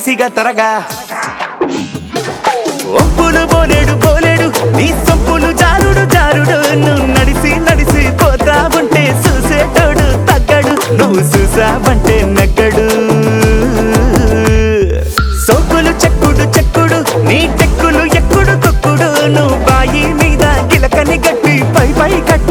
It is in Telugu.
నైసిగా త్వరగా ఒప్పులు బోలేడు బోలేడు నీ సొప్పులు జారుడు జారుడు నువ్వు నడిసి నడిసి పోతా ఉంటే చూసేటోడు తగ్గడు నువ్వు చూసావంటే నగ్గడు సోకులు చెక్కుడు చెక్కుడు నీ టెక్కులు ఎక్కుడు తొక్కుడు నువ్వు బాయి మీద గిలకని గట్టి పై పై కట్ట